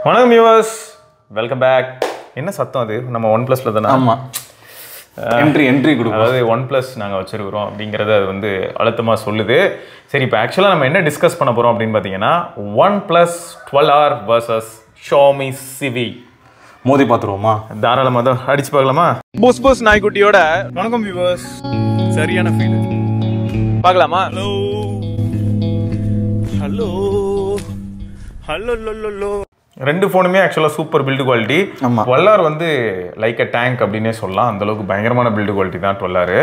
வணக்கம் viewers welcome back என்ன சத்தம் அது நம்ம ஒன் ப்ளஸில் தானே ஆமா என்ட்ரி என்ட்ரி கொடுக்கும் அதாவது ஒன் ப்ளஸ் நாங்கள் வச்சிருக்கிறோம் அப்படிங்கிறத அது வந்து அழுத்தமாக சொல்லுது சரி இப்போ ஆக்சுவலாக நம்ம என்ன டிஸ்கஸ் பண்ண போகிறோம் அப்படின்னு பார்த்தீங்கன்னா OnePlus twelve R versus Xiaomi Civi மோதி பார்த்துருவோமா தாராளமாக தான் அடிச்சு பார்க்கலாமா போஸ் போஸ் நாய்க்குட்டியோட வணக்கம் வியூவர்ஸ் சரியான ஃபீல் பார்க்கலாமா ஹலோ ஹலோ ஹலோ லோ ரெண்டு ஃபோனுமே ஆக்சுவலாக சூப்பர் பில்டு குவாலிட்டி ஆமா. டுவெல்லார் வந்து லைக் அ டேங்க் அப்படின்னே சொல்லலாம் அந்த அளவுக்கு பயங்கரமான பில்டு குவாலிட்டி தான் டுவெல்லாரு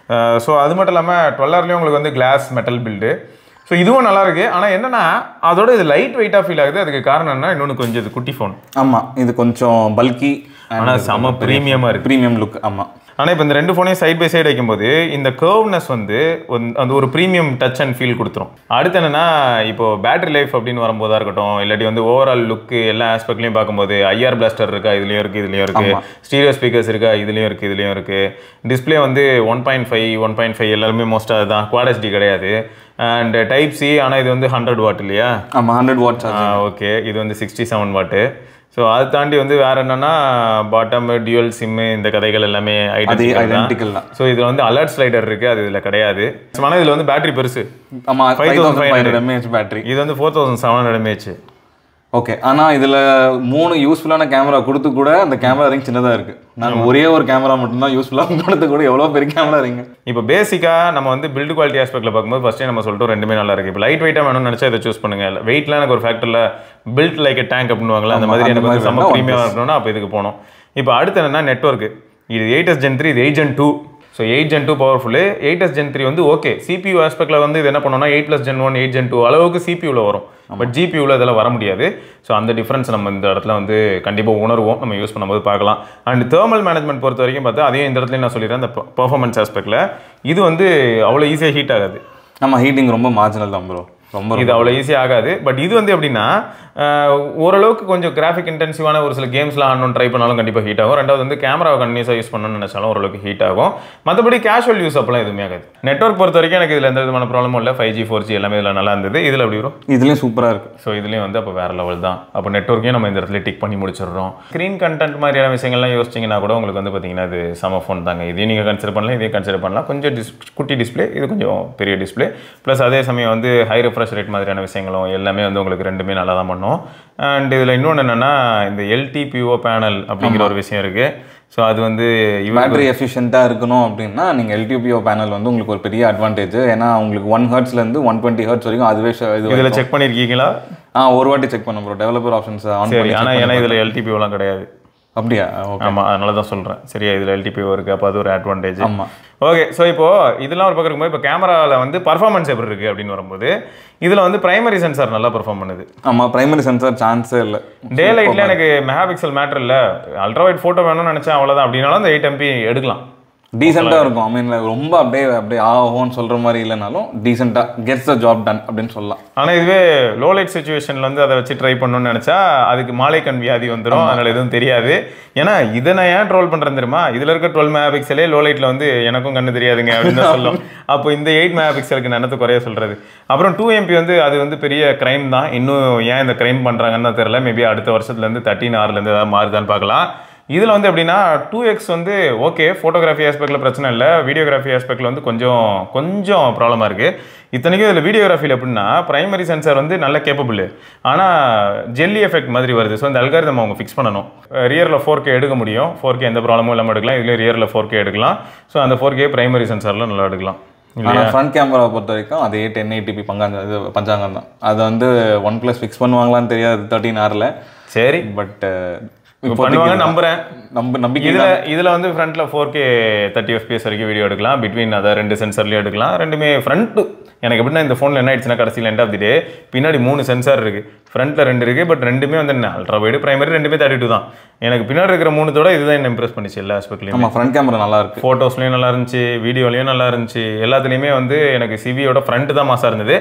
ஸோ அது மட்டும் இல்லாமல் டுவெல்லார்லேயும் உங்களுக்கு வந்து கிளாஸ் மெட்டல் பில்டு ஸோ இதுவும் நல்லா இருக்கு ஆனால் என்னன்னா அதோட இது லைட் வெயிட்டாக ஃபீல் ஆகுது அதுக்கு காரணம் என்ன இன்னொன்று கொஞ்சம் இது குட்டி ஃபோன் ஆமா இது கொஞ்சம் பல்கி ஆனால் செம ப்ரீமியமாக இருக்கு ப்ரீமியம் லுக் ஆமா ஆனால் இப்போ இந்த ரெண்டு ஃபோனையும் சைட் பை சைடு வைக்கும்போது இந்த கர்வ்னஸ் வந்து ஒன்- அந்த ஒரு ப்ரீமியம் டச் அண்ட் ஃபீல் கொடுத்துரும் அடுத்து என்னன்னா இப்போ பேட்டரி லைஃப் அப்படின்னு வரும்போதா இருக்கட்டும் இல்லாட்டி வந்து ஓவரால் லுக்கு எல்லா ஆஸ்பெக்ட்லையும் பார்க்கும்போது ஐஆர் பிளாஸ்டர் இருக்கா இதுலேயும் இருக்குது இதுலேயும் இருக்குது ஸ்டீரியோ ஸ்பீக்கர்ஸ் இருக்கா இதுலேயும் இருக்குது இதுலேயும் இருக்குது டிஸ்ப்ளே வந்து one point five one point five எல்லாருமே மோஸ்ட்டாக அதுதான் குவாடஸ்டி கிடையாது அண்ட் டைப் சி ஆனால் இது வந்து ஹண்ட்ரட் வாட் இல்லையா ஆமா ஹண்ட்ரட் வாட் சார்ஜ் ஓகே இது வந்து சிக்ஸ்டி செவன் வாட்டு ஸோ அதை தாண்டி வந்து வேற என்னன்னா பாட்டம் டியூவல் சிம்மு இந்த கதைகள் எல்லாமே அதே ஐடென்டிக்கல் ஐடென்டிக்கல் தான் ஸோ இதில் வந்து அலர்ட் ஸ்லைடர் இருக்கு அது இதில் கிடையாது ஆனால் இதில் வந்து பேட்டரி பெருசு ஆமா five 5500 thousand five hundred mAh battery இது வந்து four thousand seven hundred mAh okay ஆனா இதுல மூணு யூஸ்ஃபுல்லான கேமரா கொடுத்து கூட அந்த கேமரா ரிங் சின்னதா இருக்கு நாங்க ஒரே ஒரு கேமரா மட்டும்தான் யூஸ்ஃபுல்லாக கொடுத்து கூட எவ்வளவு பெரிய கேமரா ரிங் இப்போ பேசிக்காக நம்ம வந்து பில்டு குவாலிட்டி ஆஸ்பெக்ட்டில் பார்க்கும்போது ஃபஸ்ட்டே நம்ம சொல்லிட்டோம் ரெண்டுமே நல்லா இருக்கு இப்போ லைட் வெயிட்டாக வேணும்னு நினச்சா இதை சூஸ் பண்ணுங்க வெயிட்லாம் எனக்கு ஒரு ஃபேக்டரில் பில்ட் லைக் டேங்க் அப்படின்னுவாங்களா அந்த மாதிரி அந்த எனக்கு வந்து மாதிரி செம்ம வேணா ப்ரீமியம் இருக்கணும்னா அப்போ இதுக்கு போனோம் இப்போ அடுத்து என்னன்னா நெட்ஒர்க்கு இது எயிட் எஸ் ஜென் த்ரீ இது eight gen two so eight gen two பவர்ஃபுல்லு எயிட் எஸ் ஜென் த்ரீ வந்து ஓகே சிபியூ ஆஸ்பெக்ட்டில் வந்து இது என்ன பண்ணோம்னா eight plus gen one eight gen two அளவுக்கு சிபியூவில் வரும் பட் ஜிபியூவில் இதெல்லாம் வர முடியாது ஸோ அந்த டிஃப்ரென்ஸ் நம்ம இந்த இடத்துல வந்து கண்டிப்பாக உணர்வோம் நம்ம யூஸ் பண்ணும்போது பார்க்கலாம் அண்ட் தேர்மல் மேனேஜ்மெண்ட் பொறுத்த வரைக்கும் பார்த்தா அதையும் இந்த இடத்துல நான் சொல்லிடுறேன் அந்த பெர்ஃபார்மன்ஸ் ஆஸ்பெக்ட்டில் இது வந்து அவ்வளோ ஈஸியாக ஹீட் ஆகாது நம்ம ஹீட்டிங் ரொம்ப மார்ஜினல் தான் ப்ரோ ரொம்ப இது அவ்வளோ ஈஸியாக ஆகாது பட் இது வந்து எப்படின்னா அஹ், ஓரளவுக்கு கொஞ்சம் கிராஃபிக் இன்டென்சிவான ஒரு சில கேம்ஸ்லாம் ஆடணும் ட்ரை பண்ணாலும் கண்டிப்பாக ஹீட் ஆகும் ரெண்டாவது வந்து கேமராவை கண்டினியூஸாக யூஸ் பண்ணணும்னு நினச்சாலும் ஓரளவுக்கு ஹீட் ஆகும் மற்றபடி கேஷுவல் யூஸ் அப்பெல்லாம் எதுவுமே ஆகாது நெட்ஒர்க் பொறுத்த வரைக்கும் எனக்கு இதில் எந்த விதமான ப்ராப்ளமும் இல்லை ஃபைவ் ஜி ஃபோர் ஜி எல்லாமே இதில் நல்லா இருந்தது இதில் எப்படி வரும் இதுலயும் சூப்பரா இருக்கு ஸோ இதுலேயும் வந்து அப்போ வேறு லெவல் தான் அப்போ நெட்ஒர்க்கையும் நம்ம இந்த இடத்துல டிக் பண்ணி முடிச்சிடுறோம் ஸ்க்ரீன் கண்டென்ட் மாதிரியான விஷயங்கள்லாம் யோசிச்சிங்கன்னா கூட உங்களுக்கு வந்து பார்த்தீங்கன்னா இது சம ஃபோன் தாங்க இதையும் நீங்கள் கன்சிடர் பண்ணலாம் இதையும் கன்சிடர் பண்ணலாம் கொஞ்சம் டிஸ் குட்டி டிஸ்ப்ளே இது கொஞ்சம் பெரிய டிஸ்ப்ளே ப்ளஸ் அதே சமயம் வந்து ஹை ரெஃப்ரெஷ் ரேட் மாதிரியான விஷயங்களும் எல்லாமே வந்து உங்களுக்கு ரெண்டுமே நல்லா தான் பண்ணும் அண்ட் இதில் இன்னொன்று என்னென்னா இந்த எல்டிபிஓ பேனல் அப்படிங்கிற ஒரு விஷயம் இருக்குது ஸோ அது வந்து இவங்க பேட்டரி எஃபிஷியண்ட்டாக இருக்கணும் அப்படின்னா நீங்கள் எல்டிபிஓ பேனல் வந்து உங்களுக்கு ஒரு பெரிய அட்வான்டேஜ் ஏன்னா உங்களுக்கு ஒன் ஹர்ட்ஸ்லேருந்து ஒன் டுவெண்ட்டி ஹர்ட்ஸ் வரைக்கும் அதுவே ஷ- இது இதில் செக் பண்ணியிருக்கீங்களா ஆ ஒரு வாட்டி செக் பண்ண ப்ரோ டெவலப்பர் ஆப்ஷன்ஸ் ஆன் சரி பண்ணி ஆனால் ஏன்னா இதில் எல்டிபிஓலாம் கிடையாது அப்படியா ஓகே ஆமாம் அதனால தான் சொல்கிறேன் சரியா இதில் எல்டிபிஓ இருக்குது அப்போ அது ஒரு அட்வான்டேஜ் ஆமா ஓகே ஸோ இப்போ இதெல்லாம் ஒரு பக்கம் இருக்கும்போது இப்போ கேமராவில் வந்து பர்ஃபார்மன்ஸ் எப்படி இருக்குது அப்படின்னு வரும்போது இதில் வந்து பிரைமரி சென்சார் நல்லா பெர்ஃபார்ம் பண்ணுது ஆமாம் பிரைமரி சென்சார் சான்ஸே இல்லை டே லைட்டில் எனக்கு மெகா பிக்சல் மேட்டர் இல்லை அல்ட்ரா வைட் ஃபோட்டோ வேணும்னு நினச்சேன் அவ்வளோதான் அப்படின்னாலும் அந்த எயிட் எம்பி எடுக்கலாம் டீசெண்டாக இருக்கும் ஐ மீன் ரொம்ப அப்படியே அப்படியே ஆகும்னு சொல்கிற மாதிரி இல்லைனாலும் டீசெண்டாக கெட்ஸ் த ஜாப் டன் அப்படின்னு சொல்லலாம் ஆனால் இதுவே லோ லைட் சுச்சுவேஷனில் வந்து அதை வச்சு ட்ரை பண்ணணும்னு நினச்சா அதுக்கு மாலை கண் வியாதி வந்துடும் அதனால் எதுவும் தெரியாது ஏன்னா இதை நான் ஏன் ட்ரோல் பண்ணுறேன் தெரியுமா இதில் இருக்க டுவெல் மெகா பிக்சலே லோ லைட்டில் வந்து எனக்கும் கண்ணு தெரியாதுங்க அப்படின்னு தான் சொல்லும் அப்போ இந்த எயிட் மெகா பிக்சலுக்கு நனத்து குறைய சொல்கிறது அப்புறம் டூ எம்பி வந்து அது வந்து பெரிய க்ரைம் தான் இன்னும் ஏன் இந்த க்ரைம் பண்ணுறாங்கன்னு தான் தெரியல மேபி அடுத்த வருஷத்துலேருந்து தேர்ட்டின் ஆறுலேருந்து ஏதாவது மாறுதான்னு பார்க்கலாம் இதில் வந்து எப்படின்னா டூ எக்ஸ் வந்து ஓகே ஃபோட்டோகிராஃபி ஆஸ்பெக்டில் பிரச்சனை இல்லை வீடியோகிராஃபி ஆஸ்பெக்டில் வந்து கொஞ்சம் கொஞ்சம் ப்ராப்ளமாக இருக்குது இத்தனைக்கும் இதில் வீடியோகிராஃபியில் எப்படின்னா பிரைமரி சென்சார் வந்து நல்ல கேப்பபிள் ஆனால் ஜெல்லி எஃபெக்ட் மாதிரி வருது ஸோ இந்த அல்காரிதம் அவங்க ஃபிக்ஸ் பண்ணணும் ரியரில் ஃபோர் கே எடுக்க முடியும் ஃபோர் கே எந்த ப்ராப்ளமும் இல்லாமல் எடுக்கலாம் இதுலேயும் ரியரில் ஃபோர் கே எடுக்கலாம் ஸோ அந்த ஃபோர் கே பிரைமரி சென்சாரில் நல்லா எடுக்கலாம் ஆனால் ஃப்ரண்ட் கேமராவை பொறுத்த வரைக்கும் அதே டென் எயிட்டிபி பங்காங்க இது பஞ்சாங்கம் தான் அதை வந்து ஒன் ப்ளஸ் ஃபிக்ஸ் பண்ணுவாங்களான்னு தெரியாது தேர்ட்டின் ஆரில் சரி பட் பண்ணுவாங்க நம்புகிறேன் நம்ப நம்பிக்கை இதுல இதுல வந்து ஃப்ரண்ட்ல ஃபோர் கே தேர்ட்டி எஃபிஎஸ் வரைக்கும் வீடியோ எடுக்கலாம் பிட்வீன் அதை ரெண்டு சென்சர்லயும் எடுக்கலாம் ரெண்டுமே ஃப்ரண்ட் எனக்கு எப்படின்னா இந்த ஃபோனில் என்ன ஆயிடுச்சுன்னா கடைசியில் எண்ட் ஆஃப் தி டே பின்னாடி மூணு சென்சார் இருக்கு ஃப்ரண்ட்ல ரெண்டு இருக்கு பட் ரெண்டுமே வந்து என்ன அல்ட்ரா வைடு பிரைமரி ரெண்டுமே தேர்ட்டி டூ தான் எனக்கு பின்னாடி இருக்கிற மூணுத்தோட இதுதான் என்ன இம்ப்ரெஸ் பண்ணிச்சு எல்லா ஆஸ்பெக்ட்லையும் ஆமாம் ஃப்ரண்ட் கேமரா நல்லா இருக்கு ஃபோட்டோஸ்லையும் நல்லா இருந்துச்சு வீடியோலையும் நல்லா இருந்துச்சு எல்லாத்துலேயுமே வந்து எனக்கு சிவியோட ஃப்ரண்ட் தான் மாசாக இருந்தது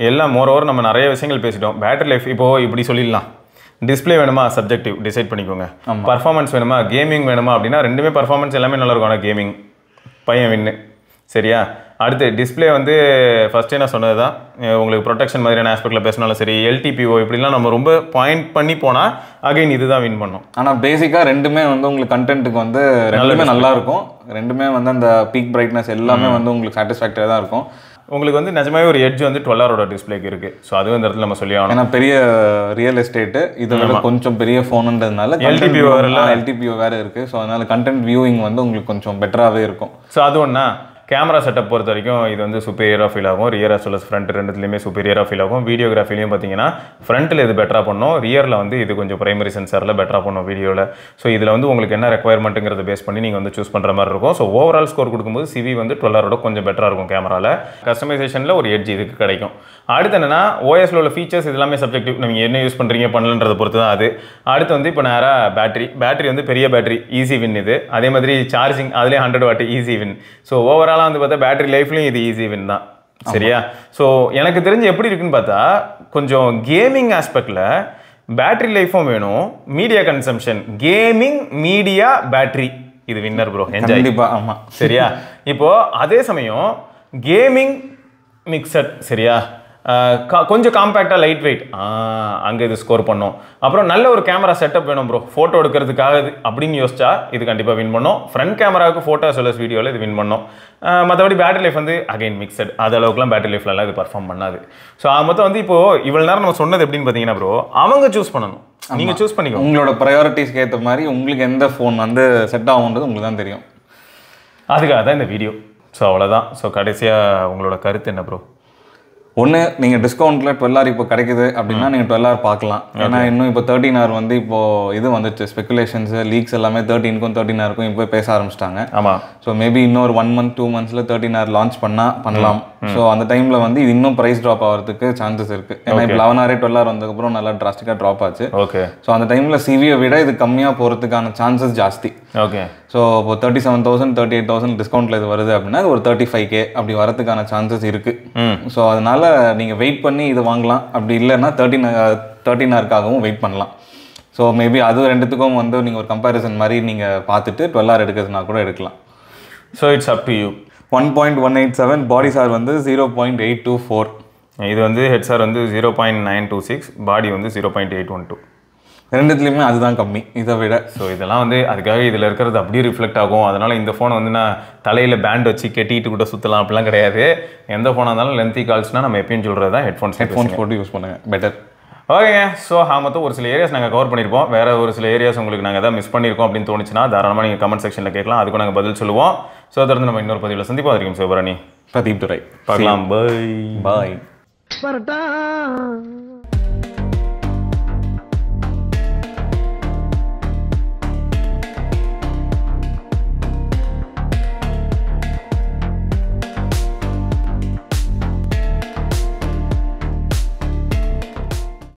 எல்லாம் மோர் ஓவர் நம்ம நிறைய விஷயங்கள் பேசிட்டோம் பேட்டரி லைஃப் இப்போ இப்படி சொல்லிடலாம் டிஸ்ப்ளே வேணுமா சப்ஜெக்டிவ் டிசைட் பண்ணிக்கோங்க பர்ஃபார்மன்ஸ் வேணுமா கேமிங் வேணுமா அப்படின்னா ரெண்டுமே பர்ஃபார்மன்ஸ் எல்லாமே நல்லா இருக்கும் ஆனால் கேமிங் பையன் வின்னு சரியா அடுத்து டிஸ்ப்ளே வந்து ஃபஸ்ட்டே நான் சொன்னது தான் உங்களுக்கு ப்ரொடெக்ஷன் மாதிரியான ஆஸ்பெக்டில் பேசினாலும் சரி எல்டிபிஓ இப்படிலாம் நம்ம ரொம்ப பாயிண்ட் பண்ணி போனால் அகைன் இதுதான் வின் பண்ணோம் ஆனா பேசிக்கா ரெண்டுமே வந்து உங்களுக்கு கண்டென்ட்டுக்கு வந்து ரெண்டுமே நல்லா இருக்கும் ரெண்டுமே வந்து அந்த பீக் பிரைட்னஸ் எல்லாமே வந்து உங்களுக்கு சாட்டிஸ்ஃபேக்டரியாக தான் இருக்கும் உங்களுக்கு வந்து நிஜமாவே ஒரு எட்ஜ் வந்து டுவெல்லாரோட டிஸ்பிளேக்கு இருக்குது ஸோ அதுவும் இந்த இடத்துல நம்ம சொல்லி ஆகணும் ஏன்னா பெரிய ரியல் எஸ்டேட்டு இதை விட கொஞ்சம் பெரிய ஃபோனுன்றதுனால LTPO வேறல. எல்டிபிஓ வேற இருக்கு ஸோ அதனால கண்டென்ட் வியூவிங் வந்து உங்களுக்கு கொஞ்சம் பெட்டராகவே இருக்கும் ஸோ அது ஒன்றா கேமரா செட்டப் பொறுத்த வரைக்கும் இது வந்து சுப்பீரியராக ஃபீல் ஆகும் rear as well as front ரெண்டுத்துலையுமே சுப்பீரியராக ஃபீல் ஆகும் வீடியோகிராஃபிலையும் பார்த்தீங்கன்னா ஃப்ரண்ட்டில் இது பெட்டராக பண்ணும் ரியரில் வந்து இது கொஞ்சம் பிரைமரி சென்சாரில் பெட்டராக பண்ணும் வீடியோவில் ஸோ இதில் வந்து உங்களுக்கு என்ன ரெக்குவயர்மெண்ட்டுங்கிறத பேஸ் பண்ணி நீங்கள் வந்து சூஸ் பண்ணுற மாதிரி இருக்கும் ஸோ ஓவரால் ஸ்கோர் கொடுக்கும்போது சிவி வந்து டுவெல்லாரோட கொஞ்சம் பெட்டராக இருக்கும் கேமராவில் கஸ்டமைசேஷனில் ஒரு எட்ஜ் இதுக்கு கிடைக்கும் அடுத்து என்னன்னா ஓஎஸ்ல உள்ள ஃபீச்சர்ஸ் இது எல்லாமே சப்ஜெக்டிவ் நீங்கள் என்ன யூஸ் பண்ணுறீங்க பண்ணலன்றதை பொறுத்து தான் அது அடுத்து வந்து இப்போ நேராக பேட்டரி பேட்டரி வந்து பெரிய பேட்டரி ஈஸி வின் இது அதே மாதிரி சார்ஜிங் அதுலேயே hundred watt easy win so ஓவராலாக வந்து பார்த்தா பேட்டரி லைஃப்லையும் இது ஈஸி வின் தான் சரியா ஸோ எனக்கு தெரிஞ்சு எப்படி இருக்குன்னு பார்த்தா கொஞ்சம் கேமிங் ஆஸ்பெக்டில் பேட்டரி லைஃபும் வேணும் media consumption gaming media battery இது வின்னர் ப்ரோ என்ஜாய் கண்டிப்பா ஆமா சரியா இப்போ அதே சமயம் கேமிங் மிக்சட் சரியா ஆஹ் கா- கொஞ்சம் காம்பேக்டாக லைட் வெயிட் அங்கே இது ஸ்கோர் பண்ணும் அப்புறம் நல்ல ஒரு கேமரா செட்டப் வேணும் ப்ரோ ஃபோட்டோ எடுக்கிறதுக்காக இது அப்படின்னு யோசிச்சா இது கண்டிப்பாக வின் பண்ணும் ஃப்ரண்ட் கேமராவுக்கு ஃபோட்டோ சொல்லஸ் வீடியோவில் இது வின் பண்ணும் ஆஹ் மற்றபடி பேட்டரி லைஃப் வந்து அகைன் மிக்சட் அது அளவுக்குலாம் பேட்டரி லைஃப்லலாம் இது பர்ஃபார்ம் பண்ணாது ஸோ மொத்தம் வந்து இப்போ இவ்வளோ நேரம் நம்ம சொன்னது எப்படின்னு பார்த்தீங்கன்னா ப்ரோ அவங்க சூஸ் பண்ணணும் நீங்கள் சூஸ் பண்ணிக்கோ உங்களோட ப்ரையாரிட்டிஸ்க்கு ஏற்ற மாதிரி உங்களுக்கு எந்த ஃபோன் வந்து செட் ஆகுன்றது உங்களுக்கு தான் தெரியும் அதுக்காக தான் இந்த வீடியோ ஸோ அவ்வளோதான் ஸோ கடைசியாக உங்களோட கருத்து என்ன ப்ரோ ஒன்று நீங்கள் டிஸ்கவுண்ட்டில் டுவெல் ஆர் இப்போ கிடைக்குது அப்படின்னா நீங்கள் டுவெல் ஆர் பார்க்கலாம் ஏன்னா இன்னும் இப்போ தேர்ட்டின் ஆர் வந்து இப்போ இது வந்துச்சு ஸ்பெகுலேஷன்ஸ் லீக்ஸ் எல்லாமே தேர்ட்டினுக்கும் தேர்ட்டின் ஆருக்கும் இப்போ பேச ஆரம்பிச்சிட்டாங்க ஆமாம் ஸோ மேபி இன்னொரு ஒன் மந்த் டூ மந்த்ஸில் தேர்ட்டின் ஆர் லான்ச் பண்ணால் பண்ணலாம் ஸோ அந்த டைமில் வந்து இது இன்னும் ப்ரைஸ் ட்ராப் ஆகிறதுக்கு சான்சஸ் இருக்குது ஏன்னா இப்போ லெவன் ஆரே டுவெல் ஆர் வந்ததுக்கப்புறம் நல்லா டிராஸ்டிக்காக ட்ராப் ஆச்சு ஓகே ஸோ அந்த டைமில் சிவியை விட இது கம்மியாக போகிறதுக்கான சான்சஸ் ஜாஸ்தி ஓகே ஸோ இப்போ thirty seven thousand thirty eight thousand டிஸ்கவுண்ட்டில் இது வருது அப்படின்னா இது ஒரு தேர்ட்டி ஃபைவ் கே அப்படி வரதுக்கான சான்சஸ் இருக்குது ம் ஸோ அதனால நீங்கள் வெயிட் பண்ணி இது வாங்கலாம் அப்படி இல்லைன்னா தேர்ட்டின் தேர்ட்டின் ஆருக்காகவும் வெயிட் பண்ணலாம் ஸோ மேபி அது ரெண்டுத்துக்கும் வந்து நீங்கள் ஒரு கம்பேரிசன் மாதிரி நீங்கள் பார்த்துட்டு டுவெல் ஆர் எடுக்கிறதுனா கூட எடுக்கலாம் so it's up to you one point one eight seven body SAR வந்து zero point eight two four இது வந்து ஹெட்ஸார் வந்து zero point nine two six body வந்து zero point eight one two ரெண்டுத்துலேயுமே அதுதான் கம்மி இதை விட ஸோ இதெல்லாம் வந்து அதுக்காக இதில் இருக்கிறது அப்படியே ரிஃப்ளெக்ட் ஆகும் அதனால் இந்த ஃபோனை வந்து நான் தலையில் பேண்ட் வச்சு கெட்டிட்டு கூட சுற்றலாம் அப்படிலாம் கிடையாது எந்த ஃபோனாக இருந்தாலும் லென்த்தி கால்ஸ்னால் நம்ம எப்பயும் சொல்கிறது தான் ஹெட்ஃபோன்ஸ் ஹெட்ஃபோன்ஸ் போட்டு யூஸ் பண்ணுங்கள் பெட்டர் ஓகேங்க ஸோ மொத்தம் ஒரு சில ஏரியாஸ் நாங்கள் கவர் பண்ணியிருப்போம் வேறு ஒரு சில ஏரியாஸ் உங்களுக்கு நாங்கள் எதாவது மிஸ் பண்ணியிருக்கோம் அப்படின்னு தோணுச்சுன்னா தாராளமாக நீங்கள் கமெண்ட் செக்ஷனில் கேட்கலாம் அதுக்கும் நாங்கள் பதில் சொல்லுவோம் ஸோ தொடர்ந்து நம்ம இன்னொரு பதிவில் சந்திப்போம் வரைக்கும் சிவபரணி பிரதீப் துரை பார்க்கலாம் பை பாய் பரட்டா